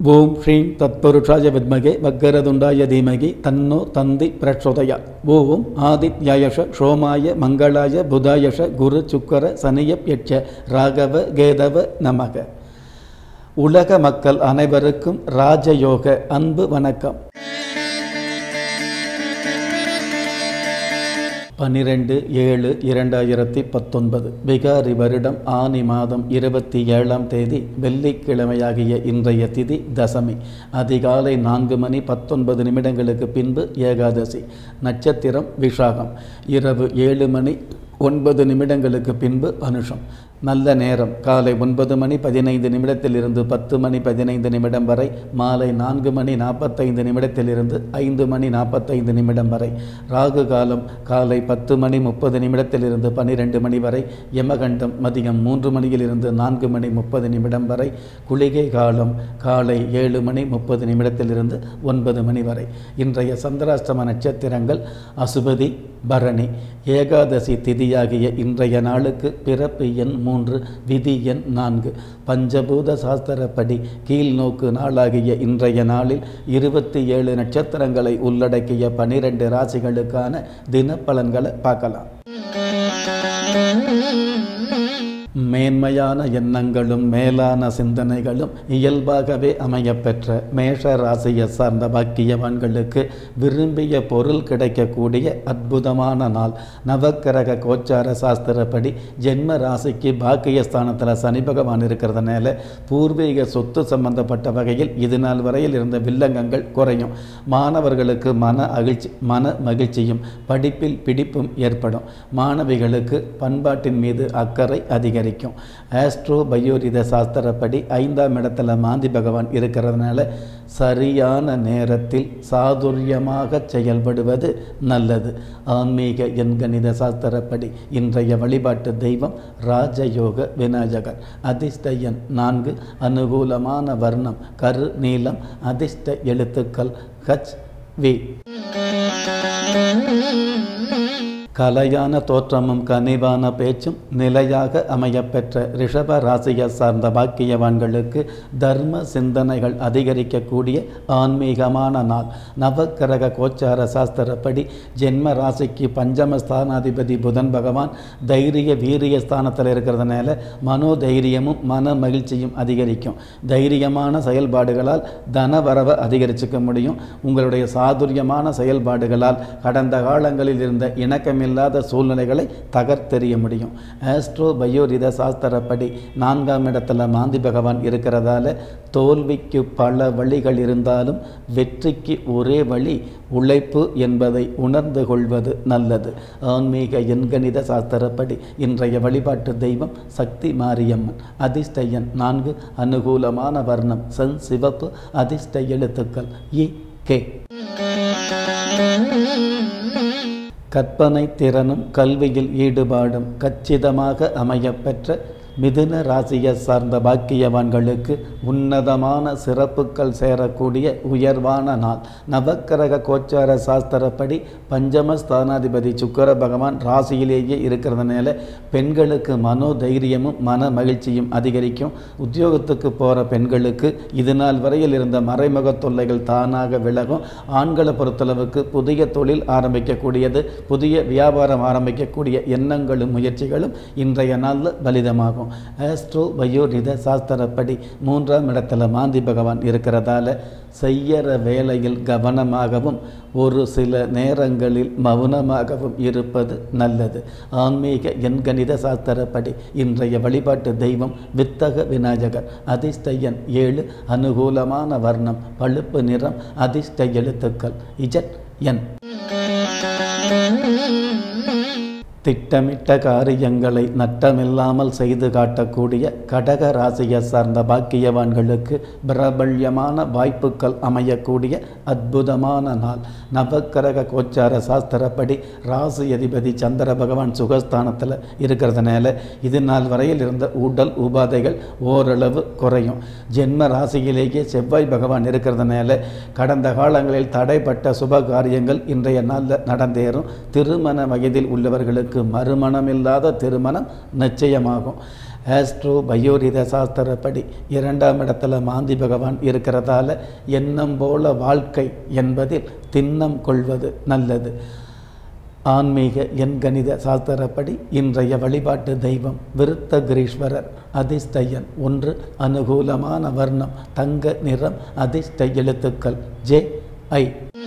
ஓம் ஸ்ரீம் தத்புருஷாய வித்மகே வக்கரதுண்டாய தீமகி தன்னோ தந்தி பிரச்சோதயா ஓம் ஆதித்யாயஷ சோமாய மங்களாய புதாயஷ குரு சுக்கர சனியப்யட்ச ராகவ கேதவ நமக உலக மக்கள் அனைவருக்கும் ராஜயோக அன்பு வணக்கம் பன்னிரெண்டு ஏழு இரண்டாயிரத்தி பத்தொன்பது பிகாரி வருடம் ஆனி மாதம் இருபத்தி ஏழாம் தேதி வெள்ளிக்கிழமையாகிய இன்றைய திதி தசமி அதிகாலை நான்கு மணி பத்தொன்பது நிமிடங்களுக்கு பின்பு ஏகாதசி நட்சத்திரம் விஷாகம் இரவு ஏழு மணி ஒன்பது நிமிடங்களுக்கு பின்பு அனுஷம் நல்ல நேரம் காலை ஒன்பது மணி பதினைந்து நிமிடத்திலிருந்து பத்து மணி பதினைந்து நிமிடம் வரை மாலை நான்கு மணி நாற்பத்தைந்து நிமிடத்திலிருந்து ஐந்து மணி நாற்பத்தைந்து நிமிடம் வரை ராகு காலம் காலை பத்து மணி முப்பது நிமிடத்திலிருந்து பன்னிரெண்டு மணி வரை யமகண்டம் மதியம் மூன்று மணியிலிருந்து நான்கு மணி முப்பது நிமிடம் வரை குளிகை காலம் காலை ஏழு மணி முப்பது நிமிடத்திலிருந்து ஒன்பது மணி வரை இன்றைய சந்திராஷ்டம நட்சத்திரங்கள் அசுபதி பரணி ஏகாதசி திதியாகிய இன்றைய நாளுக்கு பிறப்பு எண் மூன்று விதி எண் நான்கு பஞ்சபூத சாஸ்திரப்படி கீழ்நோக்கு நாளாகிய இன்றைய நாளில் இருபத்தி ஏழு நட்சத்திரங்களை உள்ளடக்கிய பனிரெண்டு ராசிகளுக்கான தினப்பலன்களை பார்க்கலாம் மேன்மையான எண்ணங்களும் மேலான சிந்தனைகளும் இயல்பாகவே அமையப்பெற்ற மேஷ ராசியை சார்ந்த பாக்கியவான்களுக்கு விரும்பிய பொருள் கிடைக்கக்கூடிய அற்புதமான நாள் நவக்கிரக கோச்சார சாஸ்திரப்படி ஜென்ம ராசிக்கு பாக்கியஸ்தானத்தில் சனி பகவான் இருக்கிறதுனால பூர்வீக சொத்து சம்பந்தப்பட்ட வகையில் இது நாள் வரையில் இருந்த வில்லங்கங்கள் குறையும் மாணவர்களுக்கு மன அகிழ்ச்சி மன மகிழ்ச்சியும் படிப்பில் பிடிப்பும் ஏற்படும் மாணவிகளுக்கு பண்பாட்டின் மீது அக்கறை அதிகரிக்கும் ஆஸ்ட்ரோ பயோரித சாஸ்திரப்படி ஐந்தாம் இடத்துல மாந்தி பகவான் இருக்கிறதுனால சரியான நேரத்தில் சாதுரியமாக செயல்படுவது நல்லது ஆன்மீக எண்கணித சாஸ்திரப்படி இன்றைய வழிபாட்டு தெய்வம் ராஜயோக விநாயகர் அதிர்ஷ்ட எண் நான்கு அனுகூலமான வர்ணம் கரு நீளம் அதிர்ஷ்ட எழுத்துக்கள் ஹச் வி கலையான தோற்றமும் கனிவான பேச்சும் நிலையாக அமையப்பெற்ற ரிஷப ராசியை சார்ந்த பாக்கியவான்களுக்கு தர்ம சிந்தனைகள் அதிகரிக்கக்கூடிய ஆன்மீகமான நாள் நவக்கிரக கோச்சார சாஸ்திரப்படி ஜென்ம ராசிக்கு பஞ்சம ஸ்தானாதிபதி புதன் பகவான் தைரிய வீரிய ஸ்தானத்தில் இருக்கிறதுனால மனோதைரியமும் மன மகிழ்ச்சியும் அதிகரிக்கும் தைரியமான செயல்பாடுகளால் தன வரவை அதிகரிச்சுக்க முடியும் உங்களுடைய சாதுரியமான செயல்பாடுகளால் கடந்த காலங்களில் இருந்த இணக்கம் இல்லாத சூழ்நிலைகளை தகர்த்தெறிய முடியும் ஆஸ்ட்ரோ பயோரித சாஸ்திரப்படி நான்காம் இடத்துல மாந்தி பகவான் இருக்கிறதால தோல்விக்கு பல வழிகள் இருந்தாலும் வெற்றிக்கு ஒரே வழி உழைப்பு என்பதை உணர்ந்து கொள்வது நல்லது ஆன்மீக எண்கணித சாஸ்திரப்படி இன்றைய வழிபாட்டு தெய்வம் சக்தி மாரியம்மன் அதிர்ஷ்ட எண் நான்கு அனுகூலமான வர்ணம் சென் சிவப்பு அதிர்ஷ்ட எழுத்துக்கள் இ கே கற்பனை திறனும் கல்வியில் ஈடுபாடும் கச்சிதமாக அமையப்பெற்ற மிதுன ராசியை சார்ந்த பாக்கியவான்களுக்கு உன்னதமான சிறப்புகள் சேரக்கூடிய உயர்வான நாள் நவக்கிரக கோச்சார சாஸ்திரப்படி பஞ்சம ஸ்தானாதிபதி சுக்கர பகவான் ராசியிலேயே இருக்கிறதுனால பெண்களுக்கு மனோதைரியமும் மன மகிழ்ச்சியும் அதிகரிக்கும் உத்தியோகத்துக்கு போகிற பெண்களுக்கு இது நாள் வரையில் இருந்த மறைமுக தொல்லைகள் தானாக விலகும் ஆண்களை பொறுத்தளவுக்கு புதிய தொழில் ஆரம்பிக்கக்கூடியது புதிய வியாபாரம் ஆரம்பிக்கக்கூடிய எண்ணங்களும் முயற்சிகளும் இன்றைய நாளில் பலிதமாகும் ஆஸ்ட்ரோ பயோரித சாஸ்திரப்படி மூன்றாம் இடத்துல மாந்தி பகவான் இருக்கிறதால செய்யற வேலையில் கவனமாகவும் ஒரு சில நேரங்களில் மௌனமாகவும் இருப்பது நல்லது ஆன்மீக எண்கணித சாஸ்திரப்படி இன்றைய வழிபாட்டு தெய்வம் வித்தக விநாயகர் அதிர்ஷ்ட எண் ஏழு அனுகூலமான வர்ணம் பழுப்பு நிறம் அதிர்ஷ்ட எழுத்துக்கள் இஜட் என் திட்டமிட்ட காரியங்களை நட்டமில்லாமல் செய்து காட்டக்கூடிய கடக ராசியை சார்ந்த பாக்கியவான்களுக்கு பிரபல்யமான வாய்ப்புகள் அமையக்கூடிய அற்புதமான நாள் நவக்கிரக கோச்சார சாஸ்திரப்படி ராசி அதிபதி சந்திர பகவான் சுகஸ்தானத்தில் இருக்கிறதுனால இது நாள் வரையில் இருந்த உடல் உபாதைகள் ஓரளவு குறையும் ஜென்ம ராசியிலேயே செவ்வாய் பகவான் இருக்கிறதுனால கடந்த காலங்களில் தடைப்பட்ட சுப காரியங்கள் இன்றைய நாளில் நடந்தேறும் திருமண வயதில் உள்ளவர்களுக்கு உங்களுக்கு மறுமணமில்லாத திருமணம் நிச்சயமாகும் ஆஸ்ட்ரோ பயோரித சாஸ்திரப்படி இரண்டாம் இடத்துல மாந்தி பகவான் இருக்கிறதால எண்ணம் போல வாழ்க்கை என்பதில் திண்ணம் கொள்வது நல்லது ஆன்மீக எண்கணித சாஸ்திரப்படி இன்றைய வழிபாட்டு தெய்வம் விருத்தகிரீஸ்வரர் அதிர்ஷ்டயன் ஒன்று அனுகூலமான வர்ணம் தங்க நிறம் அதிர்ஷ்ட எழுத்துக்கள் ஜே ஐ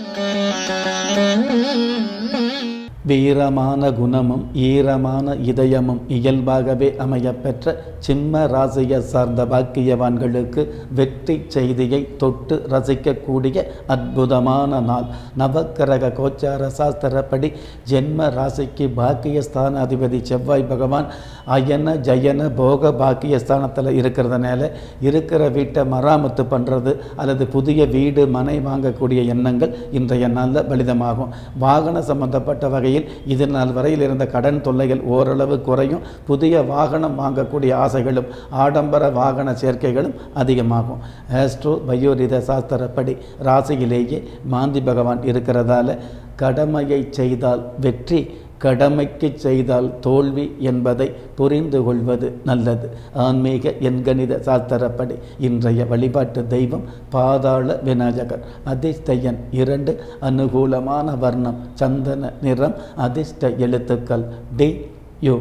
வீரமான குணமும் ஈரமான இதயமும் இயல்பாகவே அமையப்பெற்ற சிம்ம ராசியை சார்ந்த பாக்கியவான்களுக்கு வெற்றி செய்தியை தொட்டு ரசிக்கக்கூடிய அற்புதமான நாள் நவக்கிரக கோச்சார சாஸ்திரப்படி ஜென்ம ராசிக்கு பாக்கியஸ்தான அதிபதி செவ்வாய் பகவான் அயன ஜயன போக பாக்கியஸ்தானத்தில் இருக்கிறதுனால இருக்கிற வீட்டை மராமத்து பண்ணுறது அல்லது புதிய வீடு மனை வாங்கக்கூடிய எண்ணங்கள் இன்றைய நாளில் பலிதமாகும் வாகன சம்பந்தப்பட்ட வகையில் இது நாள் வரையில் இருந்த கடன் தொல்லைகள் ஓரளவு குறையும் புதிய வாகனம் வாங்கக்கூடிய ஆசைகளும் ஆடம்பர வாகன சேர்க்கைகளும் அதிகமாகும் ஆஸ்ட்ரோ பயோரித சாஸ்திரப்படி ராசியிலேயே மாந்தி பகவான் இருக்கிறதால கடமையை செய்தால் வெற்றி கடமைக்கு செய்தால் தோல்வி என்பதை புரிந்து கொள்வது நல்லது ஆன்மீக எண்கணித சாஸ்திரப்படி இன்றைய வழிபாட்டு தெய்வம் பாதாள விநாயகர் அதிர்ஷ்டயன் இரண்டு அனுகூலமான வர்ணம் சந்தன நிறம் அதிர்ஷ்ட எழுத்துக்கள் டி யு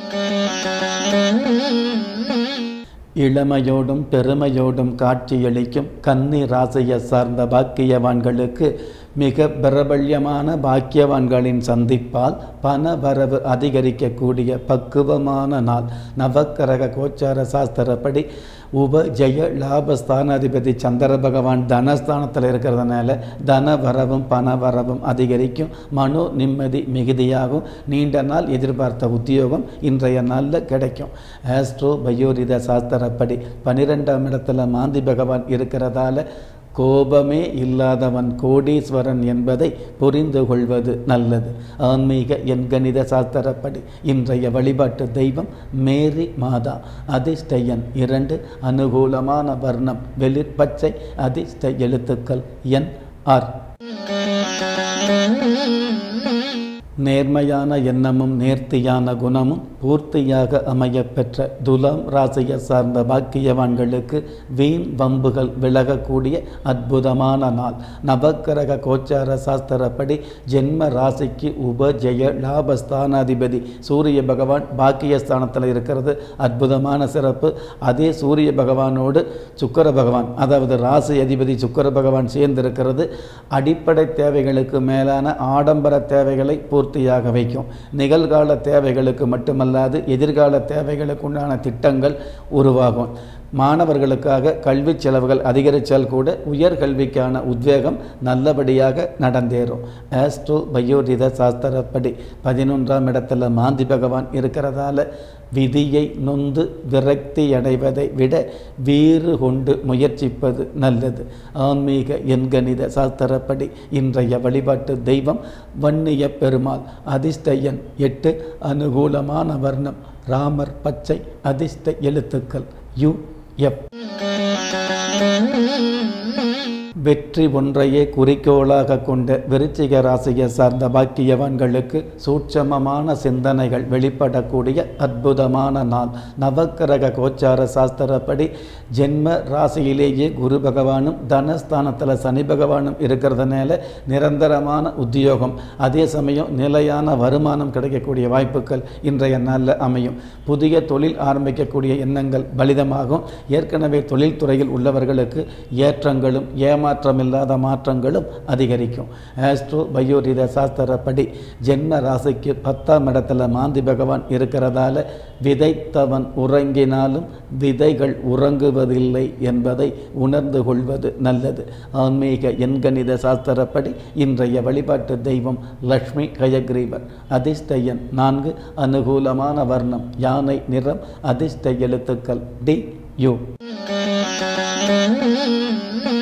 இளமையோடும் பெருமையோடும் காட்சியளிக்கும் கன்னி ராசியை சார்ந்த பாக்கியவான்களுக்கு மிக பிரபல்யமான பாக்கியவான்களின் சந்திப்பால் பண வரவு அதிகரிக்கக்கூடிய பக்குவமான நாள் நவக்கிரக கோச்சார சாஸ்திரப்படி உப ஜெய லாபஸ்தானாதிபதி சந்திர பகவான் தனஸ்தானத்தில் இருக்கிறதுனால தன வரவும் பண வரவும் அதிகரிக்கும் மனோ நிம்மதி மிகுதியாகும் நீண்ட நாள் எதிர்பார்த்த உத்தியோகம் இன்றைய நாளில் கிடைக்கும் ஆஸ்ட்ரோ பயோரித சாஸ்திரப்படி பன்னிரெண்டாம் இடத்துல மாந்தி பகவான் இருக்கிறதால கோபமே இல்லாதவன் கோடீஸ்வரன் என்பதை புரிந்து கொள்வது நல்லது ஆன்மீக எண்கணித சாஸ்திரப்படி இன்றைய வழிபாட்டு தெய்வம் மேரி மாதா அதிர்ஷ்ட எண் இரண்டு அனுகூலமான வர்ணம் வெளிர்பச்சை அதிர்ஷ்ட எழுத்துக்கள் என் ஆர் நேர்மையான எண்ணமும் நேர்த்தியான குணமும் பூர்த்தியாக அமையப்பெற்ற துலாம் ராசியை சார்ந்த பாக்கியவான்களுக்கு வீண் வம்புகள் விலகக்கூடிய அற்புதமான நாள் நவக்கிரக கோச்சார சாஸ்திரப்படி ஜென்ம ராசிக்கு உப ஜெய லாபஸ்தானாதிபதி சூரிய பகவான் பாக்கியஸ்தானத்தில் இருக்கிறது அற்புதமான சிறப்பு அதே சூரிய பகவானோடு சுக்கர பகவான் அதாவது ராசி அதிபதி சுக்கர பகவான் சேர்ந்திருக்கிறது அடிப்படை தேவைகளுக்கு மேலான ஆடம்பர தேவைகளை பூர்த்தியாக வைக்கும் நிகழ்கால தேவைகளுக்கு மட்டுமல்லாது எதிர்கால தேவைகளுக்கு உண்டான திட்டங்கள் உருவாகும் மாணவர்களுக்காக கல்வி செலவுகள் அதிகரித்தால் கூட உயர்கல்விக்கான உத்வேகம் நல்லபடியாக நடந்தேறும் ஆஸ்ட்ரோ பயோரித சாஸ்திரப்படி பதினொன்றாம் இடத்துல மாந்தி பகவான் இருக்கிறதால விதியை நொந்து விரக்தி அடைவதை விட வீறு கொண்டு முயற்சிப்பது நல்லது ஆன்மீக எண்கணித சாஸ்திரப்படி இன்றைய வழிபாட்டு தெய்வம் வன்னிய பெருமாள் அதிர்ஷ்ட எண் எட்டு அனுகூலமான வர்ணம் ராமர் பச்சை அதிர்ஷ்ட எழுத்துக்கள் யு எப் வெற்றி ஒன்றையே குறிக்கோளாக கொண்ட விருச்சிக ராசியை சார்ந்த பாக்கியவான்களுக்கு சூட்சமமான சிந்தனைகள் வெளிப்படக்கூடிய அற்புதமான நாள் நவக்கிரக கோச்சார சாஸ்திரப்படி ஜென்ம ராசியிலேயே குரு பகவானும் தனஸ்தானத்தில் சனி பகவானும் இருக்கிறதுனால நிரந்தரமான உத்தியோகம் அதே சமயம் நிலையான வருமானம் கிடைக்கக்கூடிய வாய்ப்புகள் இன்றைய நாளில் அமையும் புதிய தொழில் ஆரம்பிக்கக்கூடிய எண்ணங்கள் பலிதமாகும் ஏற்கனவே தொழில்துறையில் உள்ளவர்களுக்கு ஏற்றங்களும் ஏமாற்றமில்லாத மாற்றங்களும் அதிகரிக்கும் ஆஸ்ட்ரோ பயோரித சாஸ்திரப்படி ஜென்ம ராசிக்கு பத்தாம் இடத்துல மாந்தி பகவான் இருக்கிறதால விதைத்தவன் உறங்கினாலும் விதைகள் உறங்குவதில்லை என்பதை உணர்ந்து கொள்வது நல்லது ஆன்மீக எண்கணித சாஸ்திரப்படி இன்றைய வழிபாட்டு தெய்வம் லக்ஷ்மி கயக்ரீவர் அதிர்ஷ்ட எண் நான்கு அனுகூலமான வர்ணம் யானை நிறம் அதிர்ஷ்ட எழுத்துக்கள் டி யு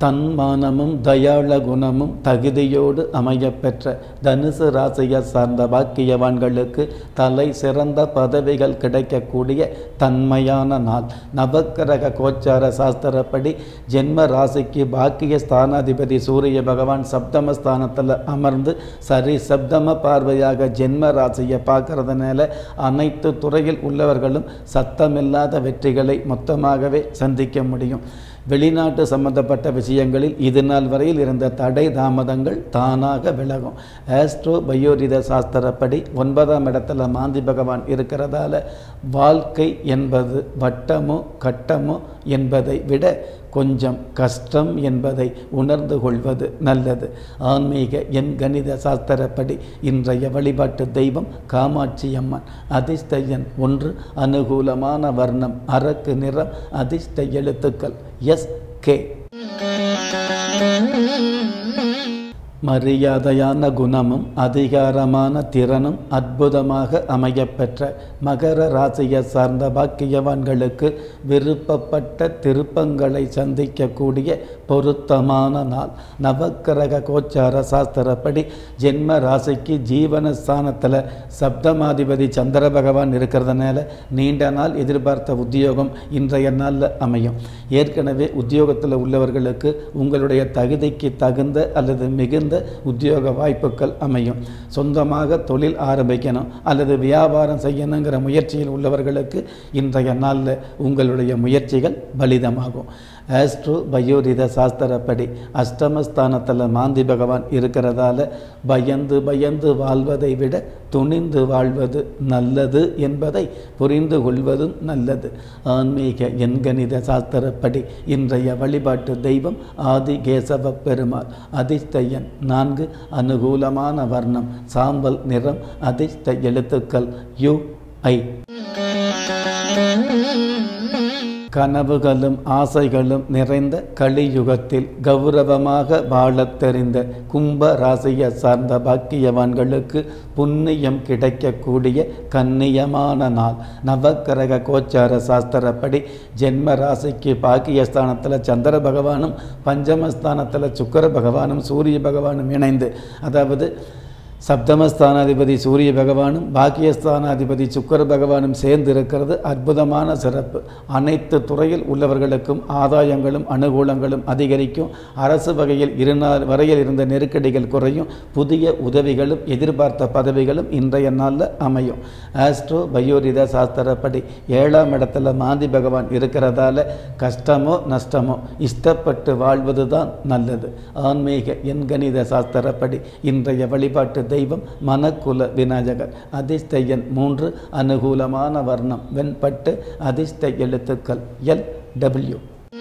தன்மானமும் தயாள குணமும் தகுதியோடு அமையப்பெற்ற தனுசு ராசியை சார்ந்த பாக்கியவான்களுக்கு தலை சிறந்த பதவிகள் கிடைக்கக்கூடிய தன்மையான நாள் நவக்கிரக கோச்சார சாஸ்திரப்படி ஜென்ம ராசிக்கு பாக்கிய ஸ்தானாதிபதி சூரிய பகவான் சப்தம ஸ்தானத்தில் அமர்ந்து சரி சப்தம பார்வையாக ஜென்ம ராசியை பார்க்கறதுனால அனைத்து துறையில் உள்ளவர்களும் சத்தமில்லாத வெற்றிகளை மொத்தமாகவே சந்திக்க முடியும் வெளிநாட்டு சம்பந்தப்பட்ட விஷயங்களில் இது நாள் வரையில் இருந்த தடை தாமதங்கள் தானாக விலகும் ஆஸ்ட்ரோ பயோரித சாஸ்திரப்படி ஒன்பதாம் இடத்துல மாந்தி பகவான் இருக்கிறதால வாழ்க்கை என்பது வட்டமோ கட்டமோ என்பதை விட கொஞ்சம் கஷ்டம் என்பதை உணர்ந்து கொள்வது நல்லது ஆன்மீக எண் கணித சாஸ்திரப்படி இன்றைய வழிபாட்டு தெய்வம் காமாட்சி அம்மன் அதிர்ஷ்ட எண் ஒன்று அனுகூலமான வர்ணம் அரக்கு நிறம் அதிர்ஷ்ட எழுத்துக்கள் எஸ் கே மரியாதையான குணமும் அதிகாரமான திறனும் அற்புதமாக அமையப்பெற்ற மகர ராசியை சார்ந்த பாக்கியவான்களுக்கு விருப்பப்பட்ட திருப்பங்களை சந்திக்கக்கூடிய பொருத்தமான நாள் நவக்கிரக கோச்சார சாஸ்திரப்படி ஜென்ம ராசிக்கு ஜீவனஸ்தானத்தில் சப்தமாதிபதி சந்திர பகவான் இருக்கிறதுனால நீண்ட நாள் எதிர்பார்த்த உத்தியோகம் இன்றைய நாளில் அமையும் ஏற்கனவே உத்தியோகத்தில் உள்ளவர்களுக்கு உங்களுடைய தகுதிக்கு தகுந்த அல்லது மிகுந்த உத்தியோக வாய்ப்புகள் அமையும் சொந்தமாக தொழில் ஆரம்பிக்கணும் அல்லது வியாபாரம் செய்யணுங்கிற முயற்சியில் உள்ளவர்களுக்கு இன்றைய நாளில் உங்களுடைய முயற்சிகள் பலிதமாகும் ஆஸ்ட்ரோ பயோரித சாஸ்திரப்படி அஷ்டமஸ்தானத்தில் மாந்தி பகவான் இருக்கிறதால பயந்து பயந்து வாழ்வதை விட துணிந்து வாழ்வது நல்லது என்பதை புரிந்து கொள்வதும் நல்லது ஆன்மீக எண்கணித சாஸ்திரப்படி இன்றைய வழிபாட்டு தெய்வம் ஆதி கேசவ பெருமாள் அதிர்ஷ்ட எண் நான்கு அனுகூலமான வர்ணம் சாம்பல் நிறம் அதிர்ஷ்ட எழுத்துக்கள் யு ஐ கனவுகளும் ஆசைகளும் நிறைந்த கலியுகத்தில் கௌரவமாக வாழத் தெரிந்த கும்ப ராசியை சார்ந்த பாக்கியவான்களுக்கு புண்ணியம் கிடைக்கக்கூடிய கண்ணியமான நாள் நவக்கிரக கோச்சார சாஸ்திரப்படி ஜென்ம ராசிக்கு பாக்கியஸ்தானத்தில் சந்திர பகவானும் பஞ்சமஸ்தானத்தில் சுக்கர பகவானும் சூரிய பகவானும் இணைந்து அதாவது சப்தமஸ்தானாதிபதி சூரிய பகவானும் பாக்கியஸ்தானாதிபதி சுக்கர பகவானும் சேர்ந்து இருக்கிறது அற்புதமான சிறப்பு அனைத்து துறையில் உள்ளவர்களுக்கும் ஆதாயங்களும் அனுகூலங்களும் அதிகரிக்கும் அரசு வகையில் இருநாள் வரையில் இருந்த நெருக்கடிகள் குறையும் புதிய உதவிகளும் எதிர்பார்த்த பதவிகளும் இன்றைய நாளில் அமையும் ஆஸ்ட்ரோ பயோரித சாஸ்திரப்படி ஏழாம் இடத்துல மாந்தி பகவான் இருக்கிறதால கஷ்டமோ நஷ்டமோ இஷ்டப்பட்டு வாழ்வது தான் நல்லது ஆன்மீக எண்கணித சாஸ்திரப்படி இன்றைய வழிபாட்டு தெய்வம் மனக்குல விநாயகர் அதிர்ஷ்ட எண் மூன்று அனுகூலமான வர்ணம் வெண்பட்டு அதிர்ஷ்ட எழுத்துக்கள் எல் டபிள்யூ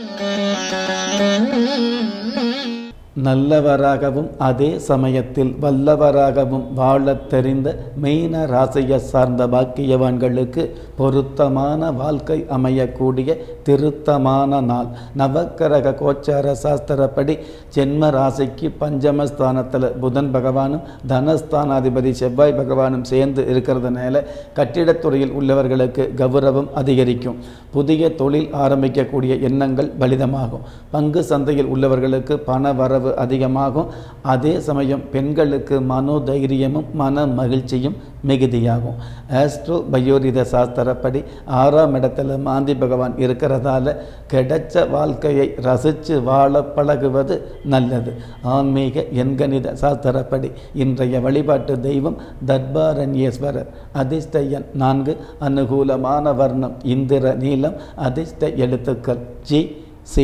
நல்லவராகவும் அதே சமயத்தில் வல்லவராகவும் வாழத் தெரிந்த மெய்ன ராசியை சார்ந்த பாக்கியவான்களுக்கு பொருத்தமான வாழ்க்கை அமையக்கூடிய திருத்தமான நாள் நவக்கிரக கோச்சார சாஸ்திரப்படி ஜென்ம ராசிக்கு பஞ்சமஸ்தானத்தில் புதன் பகவானும் தனஸ்தானாதிபதி செவ்வாய் பகவானும் சேர்ந்து இருக்கிறதுனால கட்டிடத்துறையில் உள்ளவர்களுக்கு கௌரவம் அதிகரிக்கும் புதிய தொழில் ஆரம்பிக்கக்கூடிய எண்ணங்கள் பலிதமாகும் பங்கு சந்தையில் உள்ளவர்களுக்கு பண வரவு அதிகமாகும் அதே சமயம் பெண்களுக்கு மனோதைரியமும் மன மகிழ்ச்சியும் மிகுதியாகும் ஆஸ்ட்ரோ பயோரித சாஸ்திரப்படி ஆறாம் இடத்துல மாந்தி பகவான் இருக்கிறதால கிடைச்ச வாழ்க்கையை ரசித்து வாழ பழகுவது நல்லது ஆன்மீக எண்கணித சாஸ்திரப்படி இன்றைய வழிபாட்டு தெய்வம் தர்பாரண்யேஸ்வரர் அதிர்ஷ்ட எண் நான்கு அனுகூலமான வர்ணம் இந்திர நீலம் அதிர்ஷ்ட எழுத்துக்கள் ஜி சி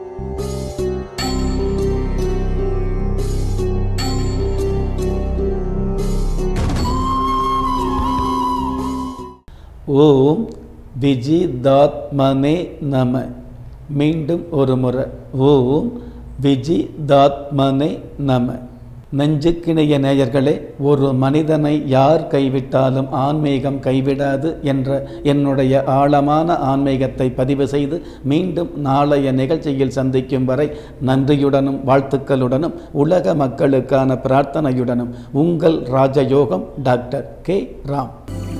ஓம் விஜிதாத்மனே நம மீண்டும் ஒரு முறை ஓம் விஜிதாத்மனே நம நெஞ்சுக்கிணைய நேயர்களே ஒரு மனிதனை யார் கைவிட்டாலும் ஆன்மீகம் கைவிடாது என்ற என்னுடைய ஆழமான ஆன்மீகத்தை பதிவு செய்து மீண்டும் நாளைய நிகழ்ச்சியில் சந்திக்கும் வரை நன்றியுடனும் வாழ்த்துக்களுடனும் உலக மக்களுக்கான பிரார்த்தனையுடனும் உங்கள் ராஜயோகம் டாக்டர் கே ராம்